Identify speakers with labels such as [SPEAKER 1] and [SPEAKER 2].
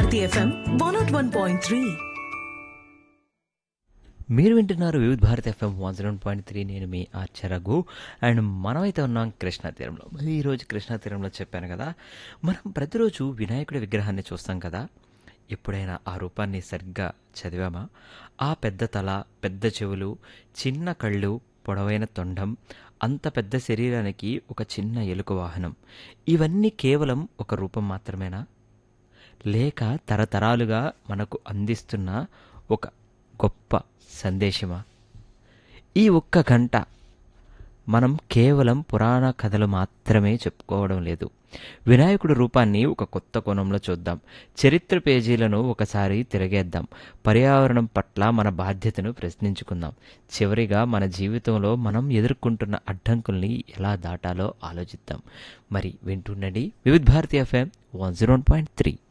[SPEAKER 1] Bharati FM one nought one point three
[SPEAKER 2] మీరు వింటున్నారు Vividh Bharat FM one zero point three నేను మీ ఆర్చరగు అండ్ మనమైతే ఉన్నాం కృష్ణా తీరంలో మరి ఈరోజు కృష్ణా తీరంలో చెప్పాను కదా మనం ప్రతిరోజు వినాయకుడి విగ్రహాన్ని చూస్తాం కదా ఎప్పుడైనా ఆ రూపాన్ని సరిగ్గా చదివామా ఆ పెద్ద తల పెద్ద చెవులు చిన్న కళ్ళు పొడవైన తొండం అంత పెద్ద శరీరానికి ఒక చిన్న ఎలుక వాహనం ఇవన్నీ కేవలం ఒక రూపం మాత్రమేనా లేక తరతరాలుగా మనకు అందిస్తున్న ఒక గొప్ప సందేశమా ఈ ఒక్క గంట మనం కేవలం పురాణ కథలు మాత్రమే చెప్పుకోవడం లేదు వినాయకుడి రూపాన్ని ఒక కొత్త కోణంలో చూద్దాం చరిత్ర పేజీలను ఒకసారి తిరగేద్దాం పర్యావరణం పట్ల మన బాధ్యతను ప్రశ్నించుకుందాం చివరిగా మన జీవితంలో మనం ఎదుర్కొంటున్న అడ్డంకుల్ని ఎలా దాటాలో ఆలోచిద్దాం మరి వింటుండండి Vividh Bharati FM one zero point three